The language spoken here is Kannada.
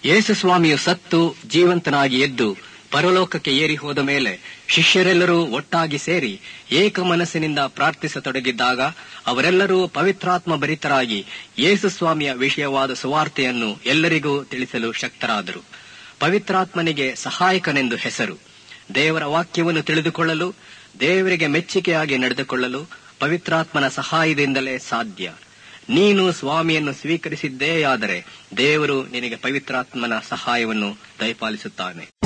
ಯೇಸು ಸ್ವಾಮಿಯು ಸತ್ತು ಜೀವಂತನಾಗಿ ಎದ್ದು ಪರಲೋಕಕ್ಕೆ ಏರಿ ಹೋದ ಮೇಲೆ ಶಿಷ್ಯರೆಲ್ಲರೂ ಒಟ್ಟಾಗಿ ಸೇರಿ ಏಕ ಮನಸ್ಸಿನಿಂದ ಪ್ರಾರ್ಥಿಸತೊಡಗಿದ್ದಾಗ ಅವರೆಲ್ಲರೂ ಪವಿತ್ರಾತ್ಮ ಭರಿತರಾಗಿ ಯೇಸು ಸ್ವಾಮಿಯ ವಿಷಯವಾದ ಸುವಾರ್ತೆಯನ್ನು ಎಲ್ಲರಿಗೂ ತಿಳಿಸಲು ಶಕ್ತರಾದರು ಪವಿತ್ರಾತ್ಮನಿಗೆ ಸಹಾಯಕನೆಂದು ಹೆಸರು ದೇವರ ವಾಕ್ಯವನ್ನು ತಿಳಿದುಕೊಳ್ಳಲು ದೇವರಿಗೆ ಮೆಚ್ಚುಗೆಯಾಗಿ ನಡೆದುಕೊಳ್ಳಲು ಪವಿತ್ರಾತ್ಮನ ಸಹಾಯದಿಂದಲೇ ಸಾಧ್ಯ ನೀನು ಸ್ವಾಮಿಯನ್ನು ಸ್ವೀಕರಿಸಿದ್ದೇಯಾದರೆ ದೇವರು ನಿನಗೆ ಪವಿತ್ರಾತ್ಮನ ಸಹಾಯವನ್ನು ದಯಪಾಲಿಸುತ್ತಾನೆ